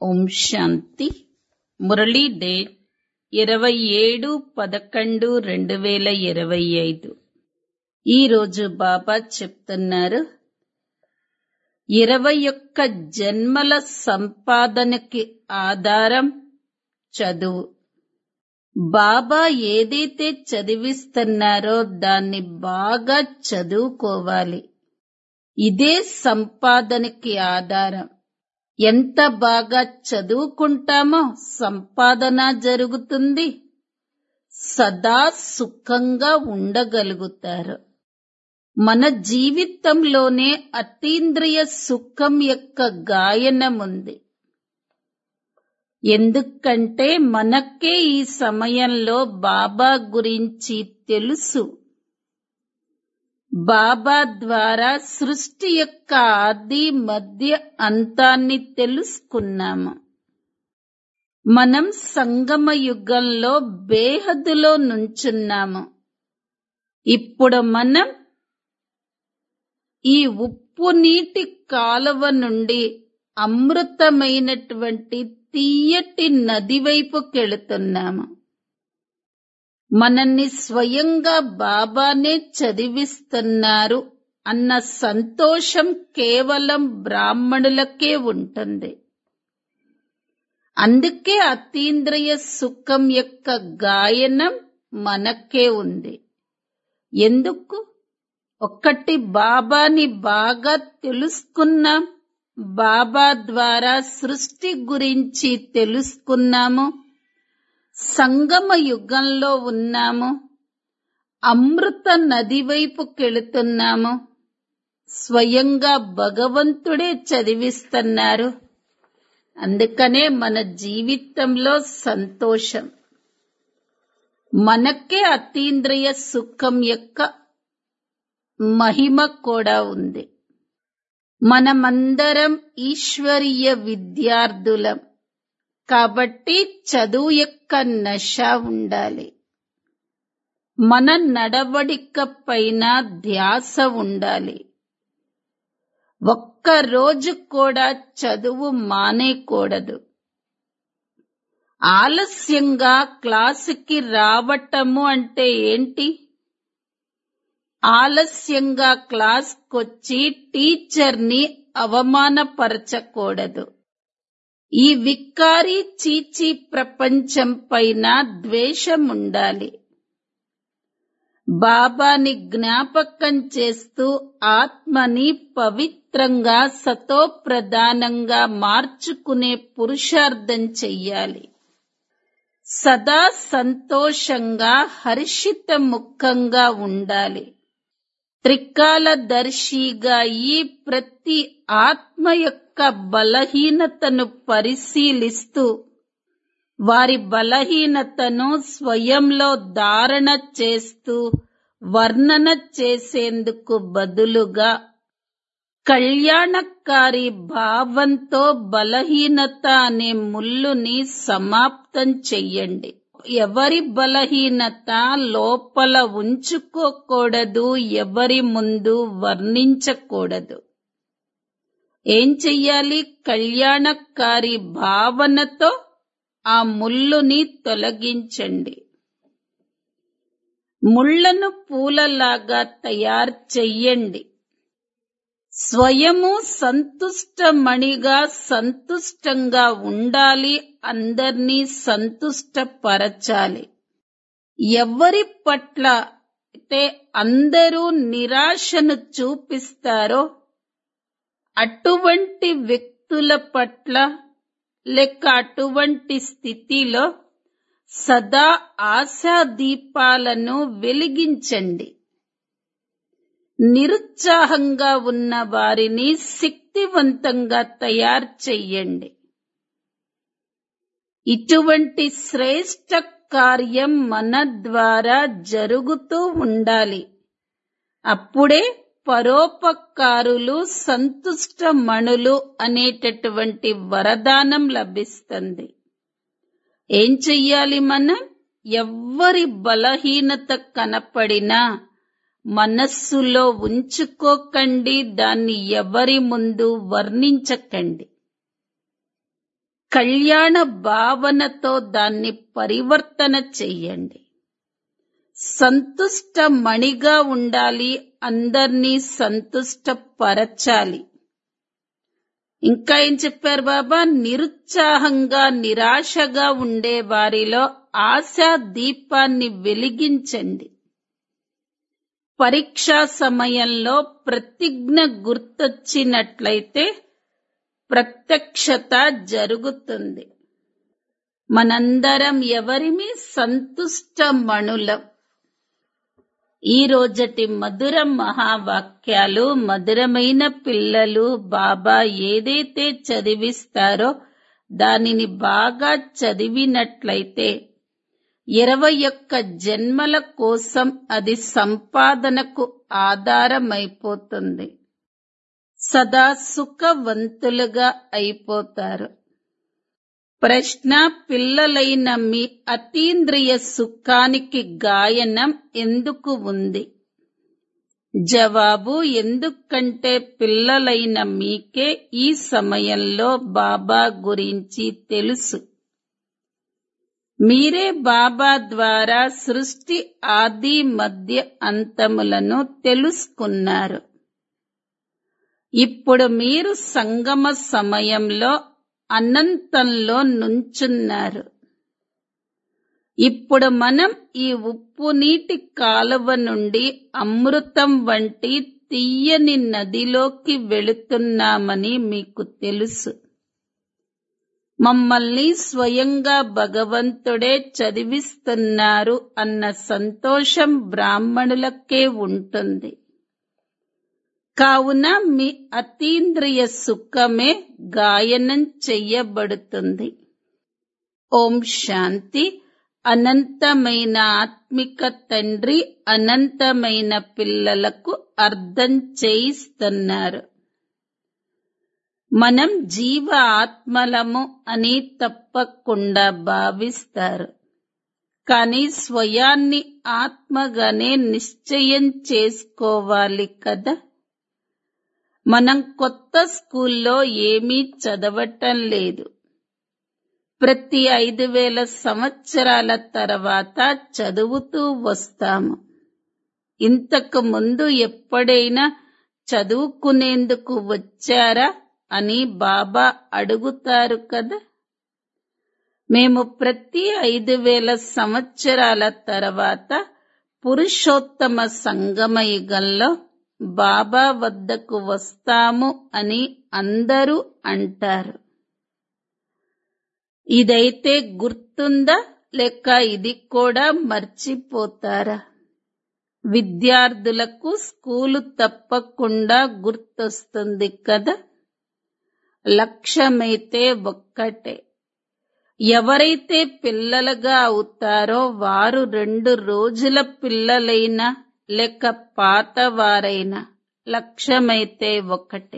ఓం శాంతి Murali date ఇరవై ఏడు పదకొండు రెండు వేల ఇరవై ఐదు ఈరోజు బాబా చెప్తున్నారు ఇరవై ఒక్క జన్మల సంపాదనకి ఆధారం చదువు బాబా ఏదైతే చదివిస్తున్నారో దాన్ని బాగా చదువుకోవాలి ఇదే సంపాదనకి ఆధారం ఎంత బాగా చదువుకుంటామో సంపాదన జరుగుతుంది సదా సుఖంగా ఉండగలుగుతారు మన జీవితంలోనే అతీంద్రియ సుఖం యొక్క గాయనం ఉంది ఎందుకంటే మనకే ఈ సమయంలో బాబా గురించి తెలుసు బాబా ద్వారా సృష్టి యొక్క ఆది మధ్య అంతాన్ని తెలుసుకున్నాము మనం సంగమ యుగంలో బేహదులో నుంచున్నాము ఇప్పుడు మనం ఈ ఉప్పు నీటి కాలువ నుండి అమృతమైనటువంటి తీయటి నది వైపుకెళుతున్నాము మనల్ని స్వయంగా బాబానే చదివిస్తున్నారు అన్న సంతోషం కేవలం బ్రాహ్మణులకే ఉంటుంది అందుకే అతీంద్రియ సుఖం యొక్క గాయనం మనకే ఉంది ఎందుకు ఒక్కటి బాబాని బాగా తెలుసుకున్నాం బాబా ద్వారా సృష్టి గురించి తెలుసుకున్నాము సంగమ యుగంలో ఉన్నాము అమృత నది వైపుకెళుతున్నాము స్వయంగా భగవంతుడే చదివిస్తున్నారు అందుకనే మన జీవితంలో సంతోషం మనకే అతీంద్రియ సుఖం యొక్క మహిమ కూడా ఉంది మనమందరం ఈశ్వరీయ విద్యార్థులం కాబట్టి చదువు యొక్క నశ ఉండాలి మన నడవడిక పైన ధ్యాస ఉండాలి ఒక్క రోజు కూడా చదువు మానేకూడదు ఆలస్యంగా క్లాసుకి రావటము అంటే ఏంటి ఆలస్యంగా క్లాస్కొచ్చి టీచర్ని అవమానపరచకూడదు ఈ వికారి చీచి ప్రపంచం పైన ద్వేషం ఉండాలి బాబాని జ్ఞాపకం చేస్తూ ఆత్మని పవిత్రంగా సతోప్రధానంగా మార్చుకునే పురుషార్థం చెయ్యాలి సదా సంతోషంగా హర్షిత ముఖంగా ఉండాలి త్రికాలదర్శిగా ఈ ప్రతి ఆత్మ యొక్క బలహీనతను పరిశీలిస్తూ వారి బలహీనతను స్వయంలో ధారణ చేస్తూ వర్ణన చేసేందుకు బదులుగా కళ్యాణకారి భావంతో బలహీనత అనే ముల్లుని సమాప్తం చెయ్యండి ఎవరి బలహీనత లోపల ఉంచుకోకూడదు ఎవరి ముందు వర్ణించకూడదు ఏం చెయ్యాలి కళ్యాణకారి భావనతో ఆ ముళ్ళుని తొలగించండి ముళ్లను పూలలాగా తయారు చెయ్యండి స్వయము సంతుష్టమణిగా సంతుష్టంగా ఉండాలి అందర్నీ సంతుష్టపరచాలి ఎవరి పట్ల అయితే అందరూ నిరాశను చూపిస్తారో అటువంటి వ్యక్తుల పట్ల లేక అటువంటి స్థితిలో సదా ఆశా దీపాలను వెలిగించండి నిరుత్సాహంగా ఉన్న వారిని శక్తివంతంగా తయారు చెయ్యండి ఇటువంటి శ్రేష్ట కార్యం మన ద్వారా జరుగుతూ ఉండాలి అప్పుడే పరోపకారులు సంతుష్టమణులు అనేటటువంటి వరదానం లభిస్తుంది ఏం చెయ్యాలి మనం ఎవ్వరి బలహీనత కనపడినా మనస్సులో ఉంచుకోకండి దాన్ని ఎవరి ముందు వర్ణించకండి కళ్యాణ భావనతో దాన్ని పరివర్తన చెయ్యండి సంతుష్ట మణిగా ఉండాలి అందర్నీ సంతుష్టపరచాలి ఇంకా ఏం చెప్పారు బాబా నిరుత్సాహంగా నిరాశగా ఉండే వారిలో ఆశా దీపాన్ని వెలిగించండి పరీక్షా సమయంలో ప్రతిజ్ఞ గుర్తొచ్చినట్లయితే ప్రత్యక్షత జరుగుతుంది మనందరం ఎవరిమి సంతుష్ట మణులం ఈ రోజటి మధుర మహావాక్యాలు మధురమైన పిల్లలు బాబా ఏదైతే చదివిస్తారో దానిని బాగా చదివినట్లయితే ఇరవై ఒక్క జన్మల కోసం అది సంపాదనకు ఆధారమైపోతుంది సదా సుఖవంతులుగా అయిపోతారు ప్రశ్న పిల్లలైన మీ అతీంద్రియ సుఖానికి గాయనం ఎందుకు ఉంది జవాబు ఎందుకంటే పిల్లలైన మీకే ఈ సమయంలో బాబా గురించి తెలుసు మీరే బాబా ద్వారా సృష్టి ఆది మధ్య అంతములను తెలుసుకున్నారు ఇప్పుడు మీరు సంగమ సమయంలో అనంతంలో నుంచున్నారు ఇప్పుడు మనం ఈ ఉప్పు నీటి కాలువ నుండి అమృతం వంటి తీయని నదిలోకి వెళుతున్నామని మీకు తెలుసు మమ్మల్ని స్వయంగా భగవంతుడే చదివిస్తున్నారు అన్న సంతోషం బ్రాహ్మణులకే ఉంటుంది కావున మీ అతీంద్రియ సుఖమే గాయనం చెయ్యబడుతుంది ఓం శాంతి అనంతమైన ఆత్మిక తండ్రి అనంతమైన పిల్లలకు అర్థం చేయిస్తున్నారు మనం జీవ ఆత్మలము అని తప్పకుండా భావిస్తారు కానీ స్వయాన్ని ఆత్మగానే నిశ్చయం చేసుకోవాలి కదా మనం కొత్త స్కూల్లో ఏమీ చదవటం లేదు ప్రతి ఐదు వేల సంవత్సరాల తర్వాత చదువుతూ వస్తాము ఇంతకు ముందు ఎప్పుడైనా చదువుకునేందుకు వచ్చారా అని బాబా అడుగుతారు కదా మేము ప్రతి ఐదు వేల సంవత్సరాల తర్వాత పురుషోత్తమ సంగమయుగంలో బాబా వద్దకు వస్తాము అని అందరూ అంటారు ఇదైతే గుర్తుందా లేక ఇది కూడా మర్చిపోతారా విద్యార్థులకు స్కూలు తప్పకుండా గుర్తొస్తుంది కదా లక్ష్యమైతే ఒక్కటే ఎవరైతే పిల్లలుగా అవుతారో వారు రెండు రోజుల పిల్లలైనా లేక పాతవారైనా లక్ష్యమైతే ఒకటే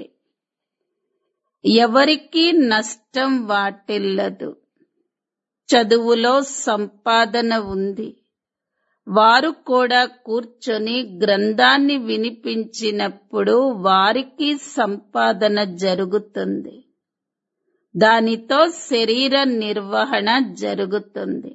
ఎవరికీ నష్టం వాటిల్లదు చదువులో సంపాదన ఉంది వారు కూడా కూర్చొని గ్రంథాన్ని వినిపించినప్పుడు వారికి సంపాదన జరుగుతుంది దానితో శరీర నిర్వహణ జరుగుతుంది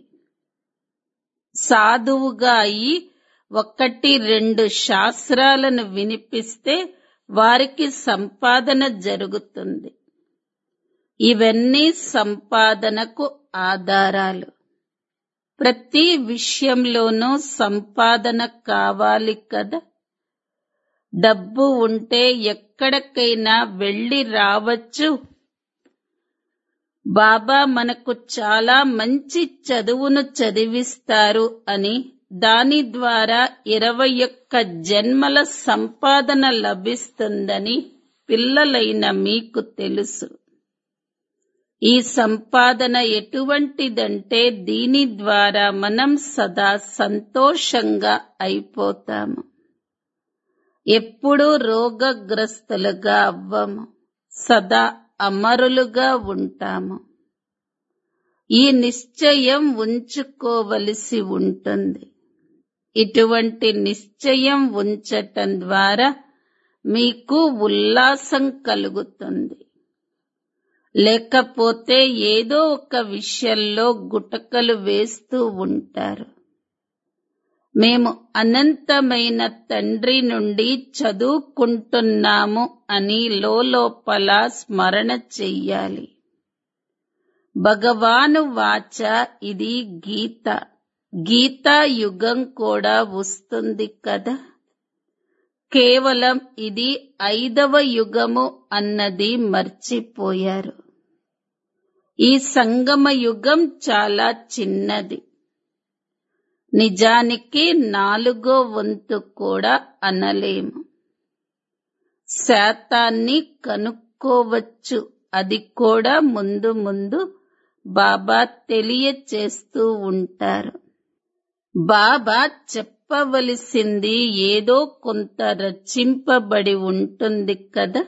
సాధువుగా అయి ఒకటి రెండు శాస్త్రాలను వినిపిస్తే వారికి సంపాదన జరుగుతుంది ఇవన్నీ సంపాదనకు ఆధారాలు ప్రతి విషయంలోనూ సంపాదన కావాలి కదా డబ్బు ఉంటే ఎక్కడికైనా వెళ్ళి రావచ్చు బాబా మనకు చాలా మంచి చదువును చదివిస్తారు అని దాని ద్వారా ఇరవై ఒక్క జన్మల సంపాదన లభిస్తుందని పిల్లలైన మీకు తెలుసు ఈ సంపాదన ఎటువంటిదంటే దీని ద్వారా మనం సదా సంతోషంగా అయిపోతాము ఎప్పుడూ రోగగ్రస్తులుగా అవ్వము సదా అమరులుగా ఉంటాము ఈ నిశ్చయం ఉంచుకోవలసి ఉంటుంది ఇటువంటి నిశ్చయం ఉంచటం ద్వారా మీకు ఉల్లాసం కలుగుతుంది లేకపోతే ఏదో ఒక విషయంలో గుటకలు వేస్తూ ఉంటారు మేము అనంతమైన తండ్రి నుండి చదువుకుంటున్నాము అని లోపల స్మరణ చెయ్యాలి భగవాను వాచ ఇది గీత గీతా యుగం కూడా వస్తుంది కదా కేవలం ఇది ఐదవ యుగము అన్నది మర్చిపోయారు ఈ సంగమ యుగం చాలా చిన్నది నిజానికి నాలుగో వంతు కూడా అనలేము శాతాన్ని కనుక్కోవచ్చు అది కూడా ముందు ముందు బాబా తెలియచేస్తూ ఉంటారు బాబా చెప్పవలసింది ఏదో కొంత రచింపబడి ఉంటుంది కదా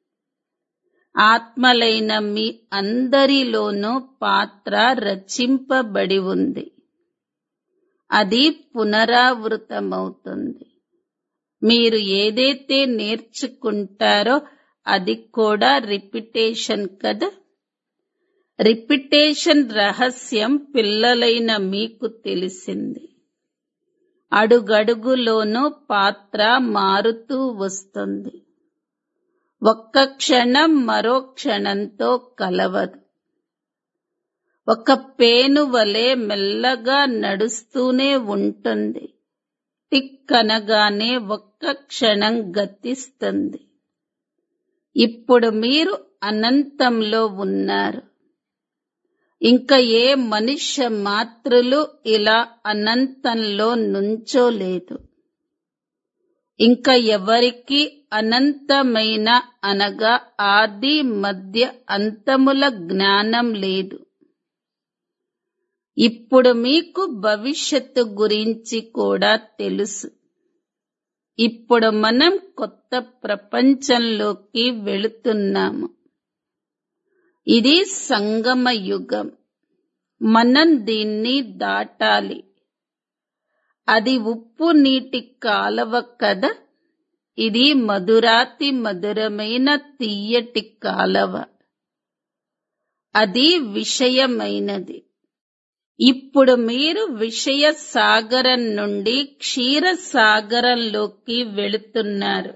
ఆత్మలైన మీ అందరిలోనూ పాత్ర రచింపబడి ఉంది అది పునరావృతమవుతుంది మీరు ఏదైతే నేర్చుకుంటారో అది కూడా రిపిటేషన్ కదా రిపిటేషన్ రహస్యం పిల్లలైన మీకు తెలిసింది అడుగడుగులోనూ పాత్ర మారుతూ వస్తుంది ఒక్క క్షణం మరో క్షణంతో కలవదు ఒక పేను వలె మెల్లగా నడుస్తూనే ఉంటుంది టిక్ అనగానే ఒక్క క్షణం గతిస్తుంది ఇప్పుడు మీరు అనంతంలో ఉన్నారు ఇంకా ఏ మనుష్య మాత్రులు ఇలా అనంతంలో నుంచోలేదు ఇంకా ఎవరికి అనంతమైన అనగా ఆది మధ్య అంతముల జ్ఞానం లేదు ఇప్పుడు మీకు భవిష్యత్తు గురించి కూడా తెలుసు ఇప్పుడు మనం కొత్త ప్రపంచంలోకి వెళుతున్నాము ఇది సంగమ యుగం మనం దీన్ని దాటాలి అది ఉప్పు నీటి కాలవ కదా ఇది మధురాతి మధురమైన తీయటి కాలవ అది విషయమైనది ఇప్పుడు మీరు విషయ సాగరం నుండి క్షీర సాగరంలోకి వెళుతున్నారు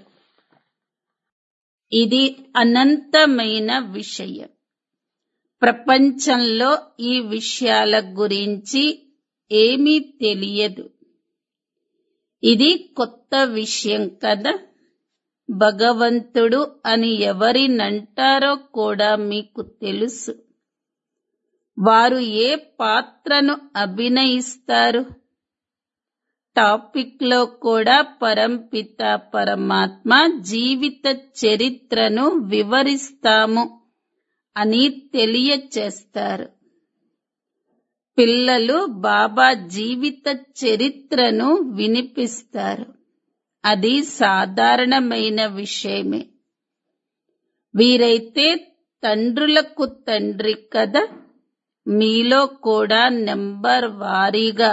ఇది అనంతమైన విషయం ప్రపంచంలో ఈ విషయాల గురించి ఏమీ తెలియదు ఇది కొత్త విషయం కదా భగవంతుడు అని ఎవరినంటారో కూడా మీకు తెలుసు వారు ఏ పాత్రను అభినయిస్తారు టాపిక్ లో కూడా పరంపిత పరమాత్మ జీవిత చరిత్రను వివరిస్తాము అని తెలియచేస్తారు పిల్లలు బాబా జీవిత చరిత్రను వినిపిస్తారు అది సాధారణమైన విషయమే వీరైతే తండ్రులకు తండ్రి కదా మీలో కూడా నెంబర్ వారీగా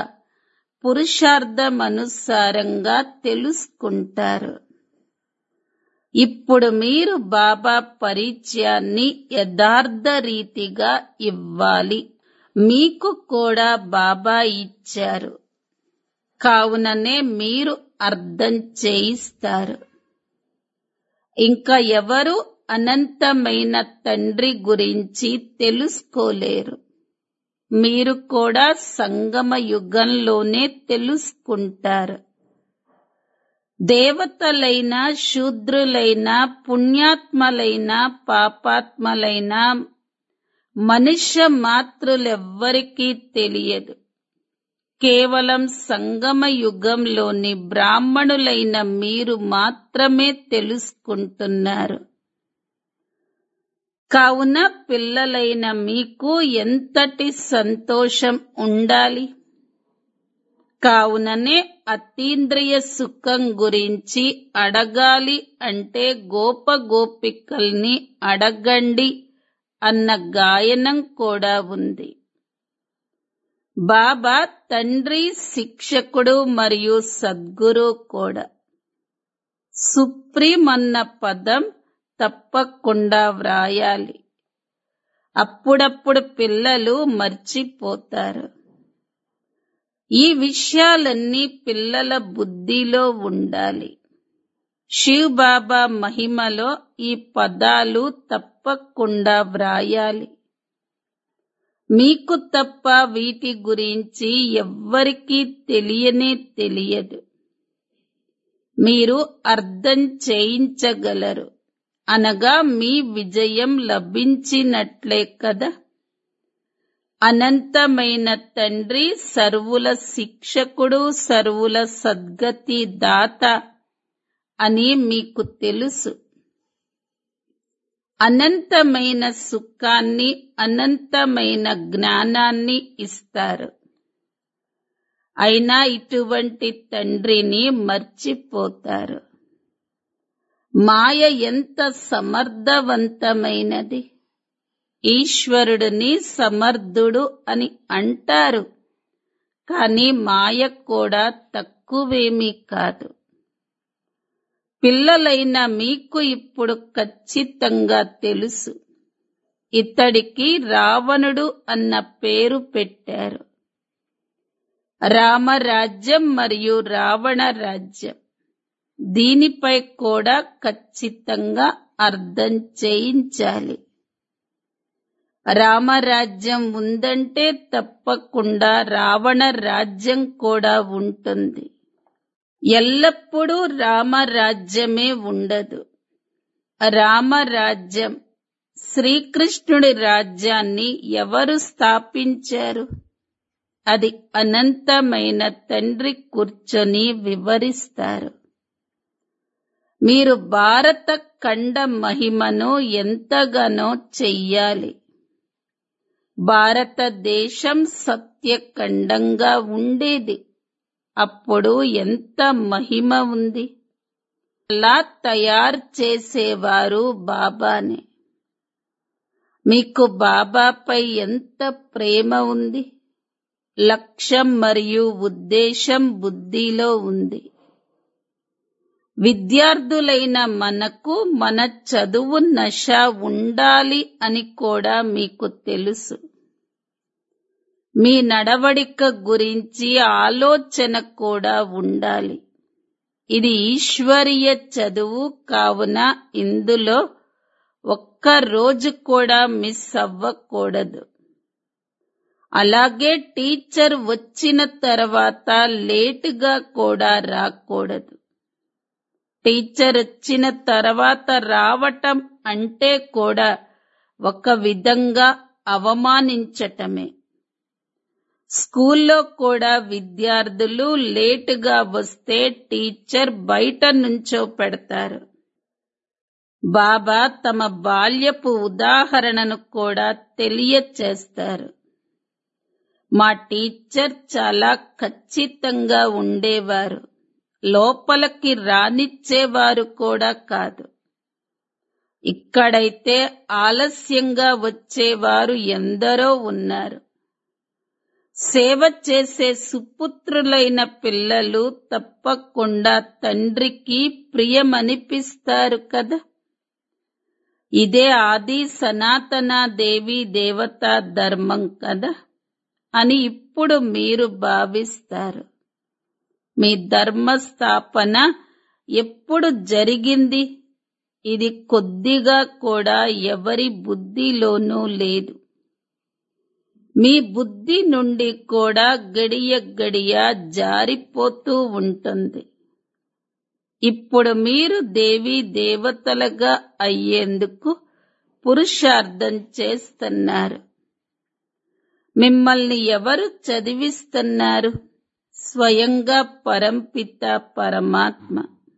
పురుషార్థమనుసారంగా తెలుసుకుంటారు ఇప్పుడు మీరు బాబా పరిచయాన్ని యథార్థ రీతిగా ఇవ్వాలి మీకు కూడా బాబా ఇచ్చారు కావుననే మీరు అర్థం చేయిస్తారు ఇంకా ఎవరు అనంతమైన తండ్రి గురించి తెలుసుకోలేరు మీరు కూడా సంగమ యుగంలోనే తెలుసుకుంటారు దేవతలైన శూద్రులైన పుణ్యాత్మలైన పాపాత్మలైన మనుష్య మాతృలెవ్వరికీ తెలియదు కేవలం సంగమ యుగంలోని బ్రాహ్మణులైన మీరు మాత్రమే తెలుసుకుంటున్నారు కావున పిల్లలైన మీకు ఎంతటి సంతోషం ఉండాలి కావుననే అతీంద్రియ సుఖం గురించి అడగాలి అంటే గోప గోపికల్ని అడగండి అన్న గాయనం కూడా ఉంది బాబా తండ్రి శిక్షకుడు మరియు సద్గురు కూడా సుప్రీం అన్న పదం తప్పకుండా వ్రాయాలి అప్పుడప్పుడు పిల్లలు మర్చిపోతారు ఈ విషయాలన్నీ పిల్లల బుద్ధిలో ఉండాలి శివ్ బాబా మహిమలో ఈ పదాలు తప్పకుండా వ్రాయాలి మీకు తప్ప వీటి గురించి ఎవ్వరికీ తెలియనే తెలియదు మీరు అర్థం చేయించగలరు అనగా మీ విజయం లభించినట్లే కదా అనంతమైన తండ్రి సర్వుల శిక్షకుడు సర్వుల సద్గతి దాత అని మీకు తెలుసు అనంతమైన సుఖాన్ని అనంతమైన జ్ఞానాన్ని ఇస్తారు అయినా ఇటువంటి తండ్రిని మర్చిపోతారు మాయ ఎంత సమర్థవంతమైనది ఈశ్వరుడిని సమర్థుడు అని అంటారు కాని మాయ కూడా తక్కువేమీ కాదు పిల్లలైన మీకు ఇప్పుడు ఖచ్చితంగా తెలుసు ఇతడికి రావణుడు అన్న పేరు పెట్టారు రామరాజ్యం మరియు రావణ రాజ్యం దీనిపై కూడా ఖచ్చితంగా అర్థం చేయించాలి రామరాజ్యం ఉందంటే తప్పకుండా రావణ రాజ్యం కూడా ఉంటుంది ఎల్లప్పుడూ రామరాజ్యమే ఉండదు రామరాజ్యం శ్రీకృష్ణుడి రాజ్యాన్ని ఎవరు స్థాపించారు అది అనంతమైన తండ్రి కూర్చొని వివరిస్తారు మీరు భారత ఖండ మహిమను ఎంతగానో చెయ్యాలి భారతదేశం సత్యఖండంగా ఉండేది అప్పుడు ఎంత మహిమ ఉంది అలా తయారు చేసేవారు బాబానే మీకు బాబాపై ఎంత ప్రేమ ఉంది లక్ష్యం మరియు ఉద్దేశం బుద్ధిలో ఉంది విద్యార్థులైన మనకు మన చదువు నశ ఉండాలి అని కూడా మీకు తెలుసు మీ నడవడిక గురించి ఆలోచన కూడా ఉండాలి ఇది ఈశ్వరీయ చదువు కావున ఇందులో ఒక్క రోజు కూడా మిస్ అవ్వకూడదు అలాగే టీచర్ వచ్చిన తర్వాత లేటుగా కూడా రాకూడదు టీచర్ వచ్చిన తర్వాత రావటం అంటే కూడా ఒక విధంగా అవమానించటమే స్కూల్లో కూడా విద్యార్థులు లేటుగా వస్తే టీచర్ బయట నుంచో పెడతారు బాబా తమ బాల్యపు ఉదాహరణను కూడా తెలియచేస్తారు మా టీచర్ చాలా ఖచ్చితంగా ఉండేవారు లోపలికి రానిచ్చేవారు కూడా కాదు ఇక్కడైతే ఆలస్యంగా వచ్చేవారు ఎందరో ఉన్నారు సేవ చేసే సుపుత్రులైన పిల్లలు తప్పకుండా తండ్రికి ప్రియమనిపిస్తారు కదా ఇదే ఆది సనాతన దేవి దేవత ధర్మం కదా అని ఇప్పుడు మీరు భావిస్తారు మీ ధర్మ స్థాపన ఎప్పుడు జరిగింది ఇది కొద్దిగా కూడా ఎవరి బుద్ధిలోనూ లేదు మీ బుద్ధి నుండి కూడా గడియ గడియ జారిపోతూ ఉంటుంది ఇప్పుడు మీరు దేవి దేవతలుగా అయ్యేందుకు పురుషార్థం చేస్తున్నారు మిమ్మల్ని ఎవరు చదివిస్తున్నారు స్వయంగా పరంపిత పరమాత్మ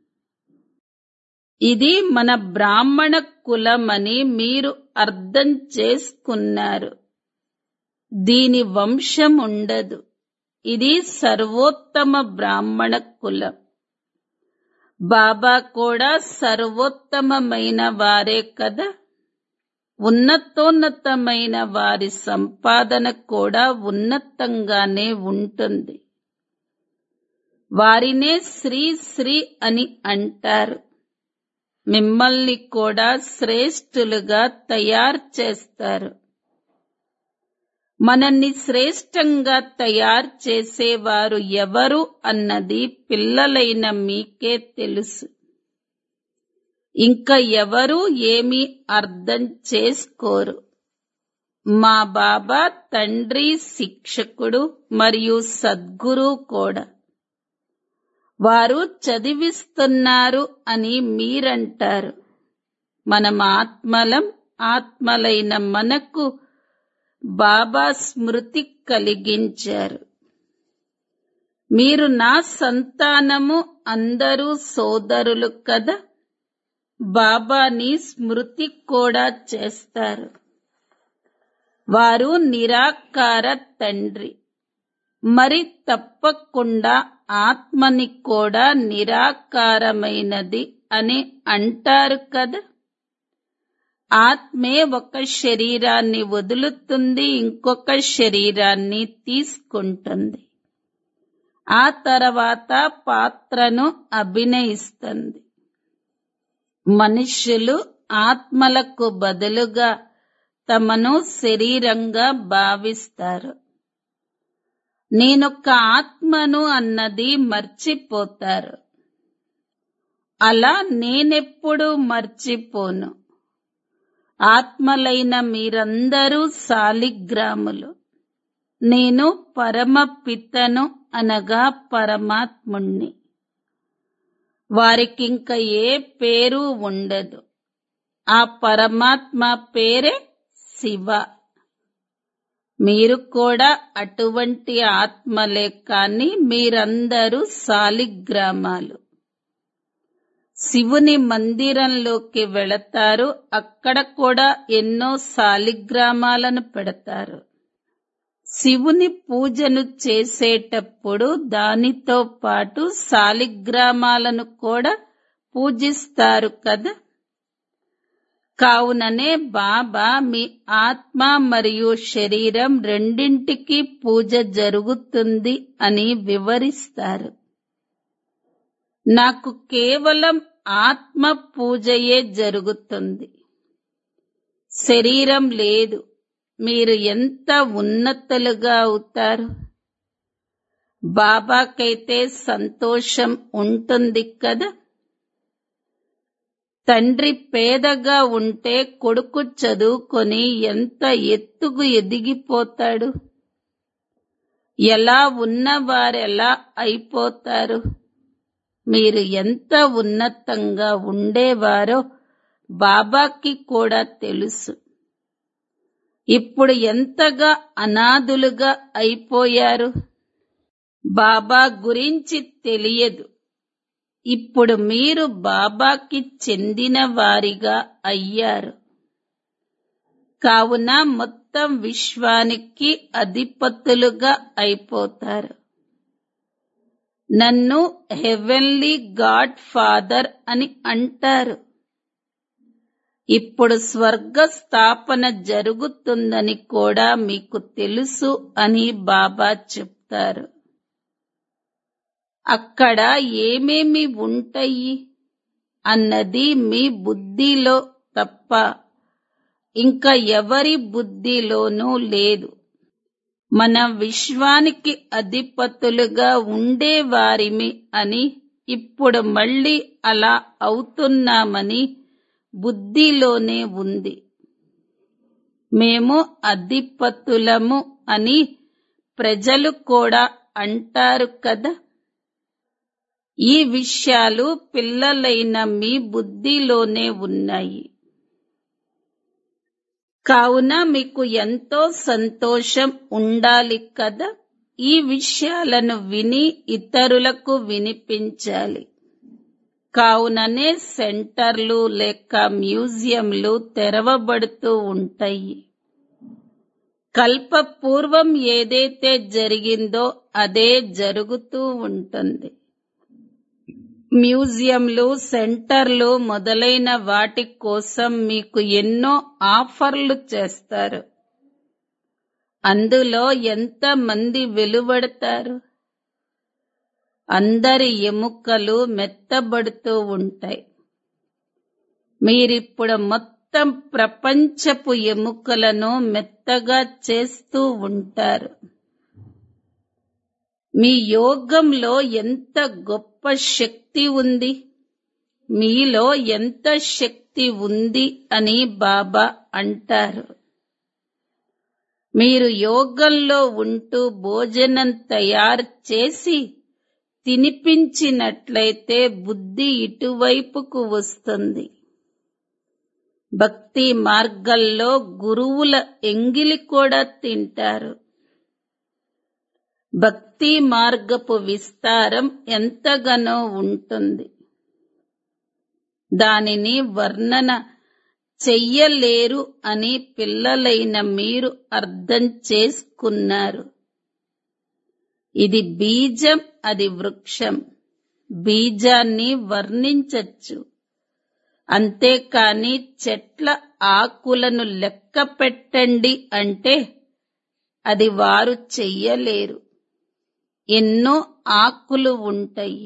ఇది మన బ్రాహ్మణ కులమని మీరు అర్థం చేసుకున్నారు దీని వంశం ఉండదు ఇది సర్వోత్తమ బ్రాహ్మణ కులం బాబా కూడా సర్వోత్తమమైన వారే కదా ఉన్నతోన్నతమైన వారి సంపాదన కూడా ఉన్నతంగానే ఉంటుంది వారినే శ్రీ శ్రీ అని అంటారు మిమ్మల్ని కూడా శ్రేష్ఠులుగా తయారు చేస్తారు మనల్ని శ్రేష్టంగా తయారు చేసేవారు ఎవరు అన్నది పిల్లలైన మీకే తెలుసు ఇంకా ఎవరు ఏమీ అర్థం చేసుకోరు మా బాబా తండ్రి శిక్షకుడు మరియు సద్గురు కూడా వారు చదివిస్తున్నారు అని మీరంటారు మనం ఆత్మలం ఆత్మలైన మనకు బాబా స్మృతి కలిగించారు మీరు నా సంతానము అందరూ సోదరులు కదా బాబాని స్మృతి కూడా చేస్తారు వారు నిరాకార తండ్రి మరి తప్పకుండా ఆత్మని కూడా నిరాకారమైనది అని అంటారు కదా ఆత్మే ఒక శరీరాన్ని వదులుతుంది ఇంకొక శరీరాన్ని తీసుకుంటుంది ఆ తర్వాత పాత్రను అభినయిస్తుంది మనుష్యులు ఆత్మలకు బదులుగా తమను శరీరంగా భావిస్తారు నేనొక్క ఆత్మను అన్నది మర్చిపోతారు అలా నేనెప్పుడు మర్చిపోను ఆత్మలైన మీరందరూ సాలిగ్రాములు నేను పరమ పితను అనగా పరమాత్ముణ్ణి వారికింక ఏ పేరు ఉండదు ఆ పరమాత్మ పేరే శివ మీరు కూడా అటువంటి ఆత్మలే కాని మీరందరూ సాలిగ్రామాలు శివుని మందిరంలోకి వెళతారు అక్కడ కూడా ఎన్నో సాలిగ్రామాలను పెడతారు శివుని పూజను చేసేటప్పుడు దానితో పాటు సాలిగ్రామాలను కూడా పూజిస్తారు కదా కావుననే బాబా మీ ఆత్మ మరియు శరీరం రెండింటికి పూజ జరుగుతుంది అని వివరిస్తారు నాకు కేవలం ఆత్మ పూజయే జరుగుతుంది శరీరం లేదు మీరు ఎంత ఉన్నతులుగా అవుతారు బాబాకైతే సంతోషం ఉంటుంది కదా తండ్రి పేదగా ఉంటే కొడుకు చదువుకొని ఎంత ఎత్తుకు ఎదిగిపోతాడు ఎలా ఉన్నవారెలా అయిపోతారు మీరు ఎంత ఉన్నతంగా ఉండేవారో బాబాకి కూడా తెలుసు ఇప్పుడు ఎంతగా అనాథులుగా అయిపోయారు బాబా గురించి తెలియదు ఇప్పుడు మీరు బాబాకి చెందిన వారిగా అయ్యారు కావున మొత్తం విశ్వానికి అధిపతులుగా అయిపోతారు నన్ను హెవెన్లీ గాడ్ ఫాదర్ అని అంటారు ఇప్పుడు స్వర్గ స్థాపన జరుగుతుందని కూడా మీకు తెలుసు అని బాబా చెప్తారు అక్కడ ఏమేమి ఉంటాయి అన్నది మీ బుద్ధిలో తప్ప ఇంకా ఎవరి బుద్ధిలోనూ లేదు మన విశ్వానికి అధిపతులుగా ఉండేవారిమి అని ఇప్పుడు మళ్ళీ అలా అవుతున్నామని బుద్ధిలోనే ఉంది మేము అధిపతులము అని ప్రజలు కూడా అంటారు కదా ఈ విషయాలు పిల్లలైన మీ బుద్ధిలోనే ఉన్నాయి కావున మీకు ఎంతో సంతోషం ఉండాలి కదా ఈ విషయాలను విని ఇతరులకు వినిపించాలి కావుననే సెంటర్లు లేక మ్యూజియంలు తెరవబడుతూ ఉంటాయి కల్పపూర్వం ఏదైతే జరిగిందో అదే జరుగుతూ ఉంటుంది మ్యూజియంలు సెంటర్లు మొదలైన వాటి కోసం మీకు ఎన్నో ఆఫర్లు చేస్తారు అందులో ఎంత మంది వెలువడతారు అందరి ఎముకలు మెత్తబడుతూ ఉంటాయి మీరిప్పుడు మొత్తం మొత్తం ప్రపంచపు ఎముకలను మెత్తగా చేస్తూ ఉంటారు మీ యోగంలో ఎంత గొప్ప శక్తి ఉంది మీలో ఎంత శక్తి ఉంది అని బాబా అంటారు మీరు యోగంలో ఉంటూ భోజనం తయారు చేసి తినిపించినట్లయితే బుద్ధి ఇటువైపుకు వస్తుంది భక్తి మార్గంలో గురువుల ఎంగిలి కూడా తింటారు భక్తి మార్గపు విస్తారం ఎంతగానో ఉంటుంది దానిని వర్ణన చెయ్యలేరు అని పిల్లలైన మీరు అర్థం చేసుకున్నారు ఇది బీజం అది వృక్షం బీజాన్ని వర్ణించచ్చు అంతేకాని చెట్ల ఆకులను లెక్క పెట్టండి అంటే అది వారు చెయ్యలేరు ఎన్నో ఆకులు ఉంటాయి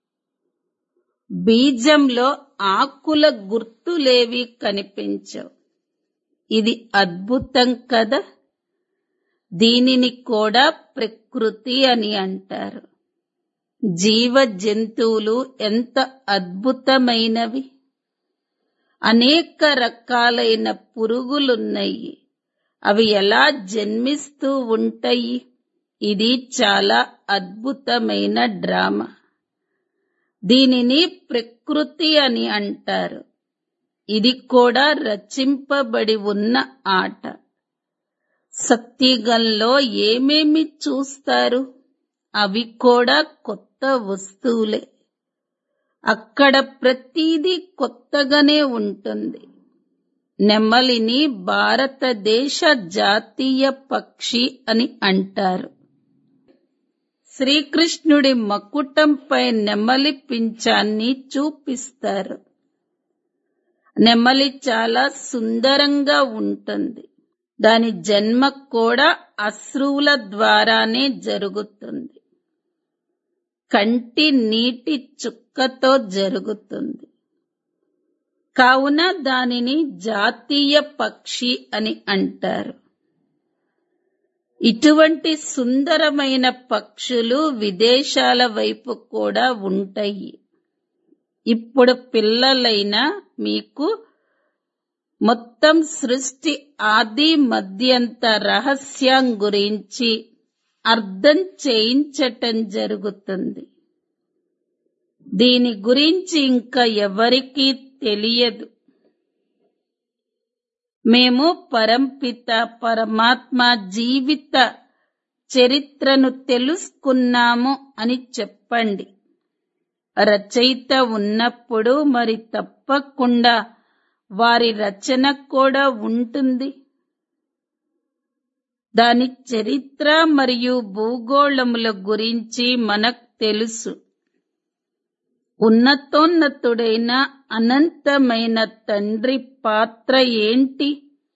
బీజంలో ఆకుల గుర్తులేవి కనిపించవు ఇది అద్భుతం కదా దీనిని కూడా ప్రకృతి అని అంటారు జీవ జంతువులు ఎంత అద్భుతమైనవి అనేక రకాలైన పురుగులున్నాయి అవి ఎలా జన్మిస్తూ ఉంటాయి ఇది చాలా అద్భుతమైన డ్రామా దీనిని ప్రకృతి అని అంటారు ఇది కూడా రచింపబడి ఉన్న ఆట సత్యగంలో ఏమేమి చూస్తారు అవి కూడా కొత్త వస్తువులే అక్కడ ప్రతిదీ కొత్తగానే ఉంటుంది నెమలిని భారతదేశ జాతీయ పక్షి అని అంటారు శ్రీకృష్ణుడి మకుటంపై నెమలి పింఛాన్ని చూపిస్తారు నెమలి చాలా సుందరంగా ఉంటుంది దాని జన్మ కూడా అశ్రువుల ద్వారానే జరుగుతుంది కంటి నీటి చుక్కతో జరుగుతుంది కావున దానిని జాతీయ పక్షి అని అంటారు ఇటువంటి సుందరమైన పక్షులు విదేశాల వైపు కూడా ఉంటాయి ఇప్పుడు పిల్లలైన మీకు మొత్తం సృష్టి ఆది మధ్యంత రహస్యం గురించి అర్థం చేయించటం జరుగుతుంది దీని గురించి ఇంకా ఎవరికీ తెలియదు మేము పరంపిత పరమాత్మ జీవిత చరిత్రను తెలుసుకున్నాము అని చెప్పండి రచయిత ఉన్నప్పుడు మరి తప్పకుండా వారి రచన కూడా ఉంటుంది దాని చరిత్ర మరియు భూగోళముల గురించి మనకు తెలుసు ఉన్నతోన్నతుడైన అనంతమైన తండ్రి పాత్ర ఏంటి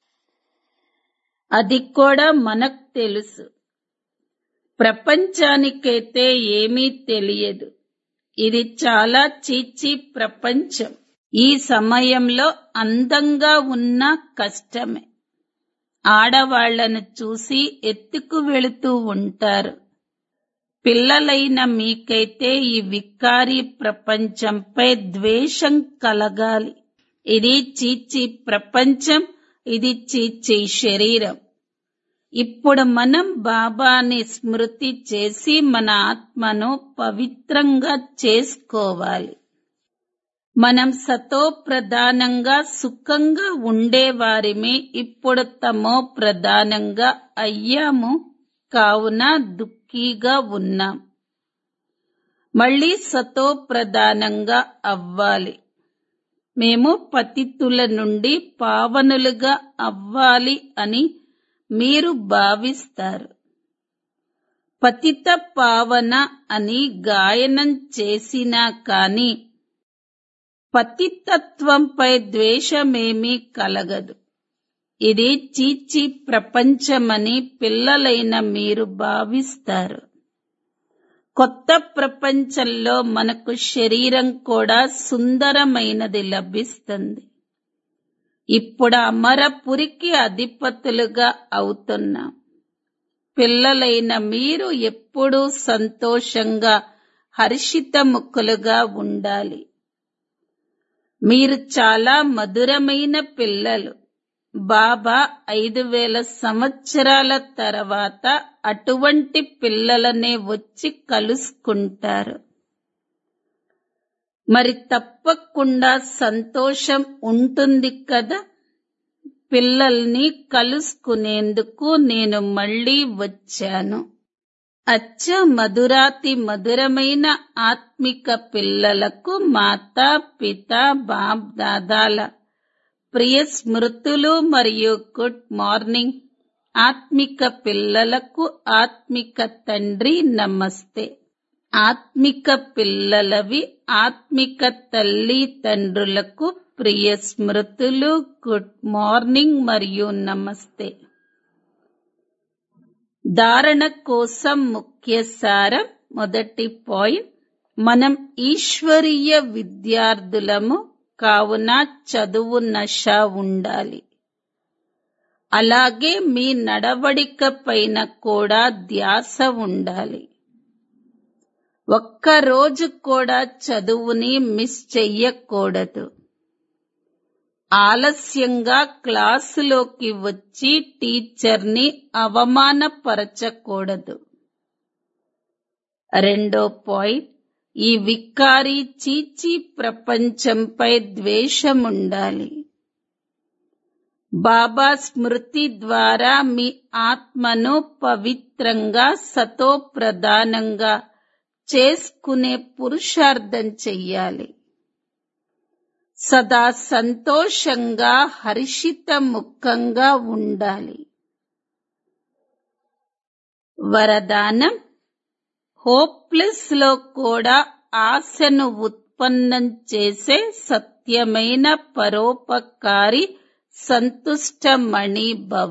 అది కూడా మనకు తెలుసు ప్రపంచానికైతే ఏమీ తెలియదు ఇది చాలా చీచి ప్రపంచం ఈ సమయంలో అందంగా ఉన్న కష్టమే ఆడవాళ్లను చూసి ఎత్తుకు వెళుతూ ఉంటారు పిల్లలైన మీకైతే ఈ వికారి ప్రపంచంపై ద్వేషం కలగాలి ఇది చీచి ప్రపంచం ఇది చీచి శరీరం ఇప్పుడు మనం బాబాని స్మృతి చేసి మన ఆత్మను పవిత్రంగా చేసుకోవాలి మనం సతో ప్రధానంగా సుఖంగా ఉండేవారిమి ఇప్పుడు తమో ప్రధానంగా అయ్యాము కావున దుఃఖీగా ఉన్నాం మళ్ళీ సతో ప్రధానంగా అవ్వాలి మేము పతితుల నుండి పావనులుగా అవ్వాలి అని మీరు భావిస్తారు పతిత పావన అని గాయనం చేసినా కాని పతితత్వంపై ద్వేషమేమీ కలగదు ఇది చీచి ప్రపంచమని పిల్లలైన మీరు భావిస్తారు కొత్త ప్రపంచంలో మనకు శరీరం కూడా సుందరమైనది లభిస్తుంది ఇప్పుడు అమరపురికి అధిపతులుగా అవుతున్నాం పిల్లలైన మీరు ఎప్పుడూ సంతోషంగా హర్షితముఖులుగా ఉండాలి మీరు చాలా మధురమైన పిల్లలు బాబా ఐదు వేల సంవత్సరాల తర్వాత అటువంటి పిల్లలనే వచ్చి కలుసుకుంటారు మరి తప్పకుండా సంతోషం ఉంటుంది కదా పిల్లల్ని కలుసుకునేందుకు నేను మళ్ళీ వచ్చాను అచ్చ మధురాతి మధురమైన ఆత్మిక పిల్లలకు మాతా పిత బాప్ దాదాల ప్రియ స్మృతులు మరియు గుడ్ మార్నింగ్ ఆత్మిక పిల్లలకు ఆత్మిక తండ్రి నమస్తే ఆత్మిక పిల్లలవి ఆత్మిక తల్లి తండ్రులకు ప్రియ స్మృతులు గుడ్ మార్నింగ్ మరియు నమస్తే ధారణ కోసం ముఖ్య సారం మొదటి పాయింట్ మనం ఈశ్వరీయ విద్యార్థులము కావున చదువు నష ఉండాలి అలాగే మీ నడవడిక పైన కూడా ధ్యాస ఉండాలి ఒక్క రోజు కూడా చదువుని మిస్ చెయ్యకూడదు ఆలస్యంగా క్లాసులోకి వచ్చి టీచర్ని అవమానపరచకూడదు రెండో పాయింట్ ఈ వికారి చీచి ప్రపంచంపై ద్వేషముండాలి బాబా స్మృతి ద్వారా మీ ఆత్మను పవిత్రంగా సతోప్రధానంగా చేసుకునే పురుషార్థం చెయ్యాలి సదా సంతోషంగా హర్షిత ముఖంగా ఉండాలి వరదానం హోప్లెస్ లో కూడా ఆశను ఉత్పన్నం చేసే సత్యమైన పరోపకారి సంతుష్టమణి భవ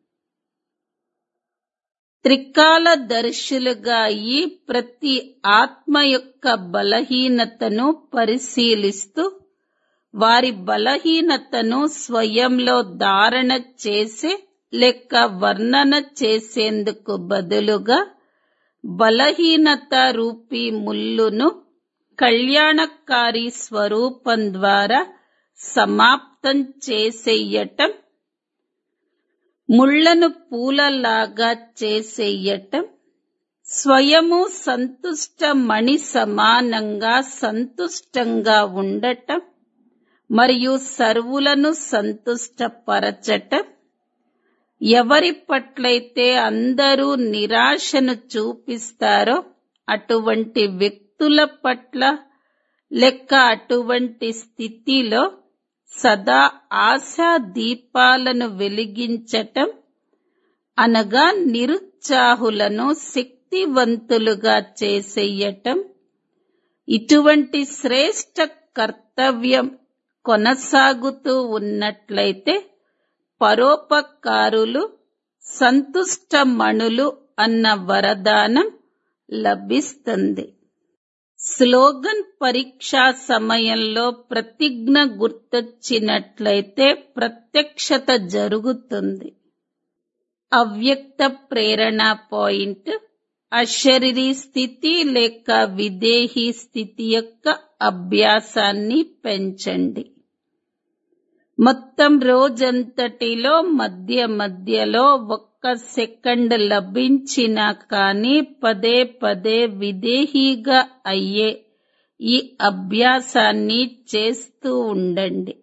త్రికాల దర్శులుగా అయి ప్రతి ఆత్మ యొక్క బలహీనతను పరిశీలిస్తూ వారి బలహీనతను స్వయంలో ధారణ చేసే లేక వర్ణన చేసేందుకు బదులుగా బలహీనత రూపీ ముల్లును కళ్యాణకారి స్వరూపం ద్వారా సమాప్తం చేసేయటం ముళ్లను పూలలాగా చేసేయటం స్వయము సంతుష్ట మణి సమానంగా సంతుష్టంగా ఉండటం మరియు సర్వులను సంతుష్టపరచటం ఎవరి పట్లయితే అందరూ నిరాశను చూపిస్తారో అటువంటి వ్యక్తుల పట్ల లెక్క అటువంటి స్థితిలో సదా ఆశా దీపాలను వెలిగించటం అనగా నిరుత్సాహులను శక్తివంతులుగా చేసేయటం ఇటువంటి శ్రేష్ట కర్తవ్యం కొనసాగుతూ ఉన్నట్లయితే పరోపకారులు సంతుష్టమణులు అన్న వరదానం లభిస్తుంది స్లోగన్ పరీక్షా సమయంలో ప్రతిజ్ఞ గుర్తొచ్చినట్లయితే ప్రత్యక్షత జరుగుతుంది అవ్యక్త ప్రేరణ పాయింట్ అశరీరీ స్థితి లేక విదేహీ స్థితి యొక్క అభ్యాసాన్ని పెంచండి మొత్తం రోజంతటిలో మధ్య మధ్యలో ఒక్క సెకండ్ లభించినా కానీ పదే పదే విదేహీగా అయ్యే ఈ అభ్యాసాన్ని చేస్తూ ఉండండి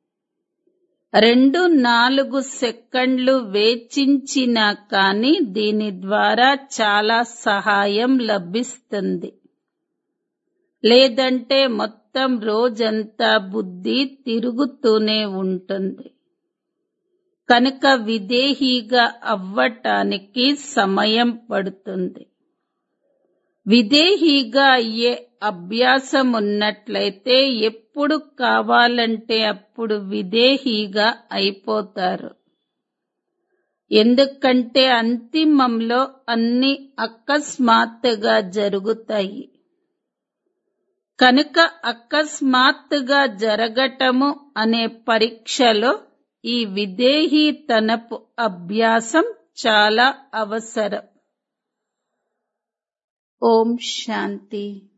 రెండు నాలుగు సెకండ్లు వేచించినా కానీ దీని ద్వారా చాలా సహాయం లభిస్తుంది లేదంటే మొత్తం రోజంతా బుద్ధి తిరుగుతూనే ఉంటుంది కనుక విదేహీగా అవ్వటానికి సమయం పడుతుంది విదేహీగా అయ్యే అభ్యాసం ఉన్నట్లయితే ఎప్పుడు కావాలంటే అప్పుడు విదేహీగా అయిపోతారు ఎందుకంటే అంతిమంలో అన్ని అకస్మాత్తుగా జరుగుతాయి కనుక అకస్మాత్తుగా జరగటము అనే పరీక్షలో ఈ విదేహీతనపు అభ్యాసం చాలా అవసరం ఓం శాంతి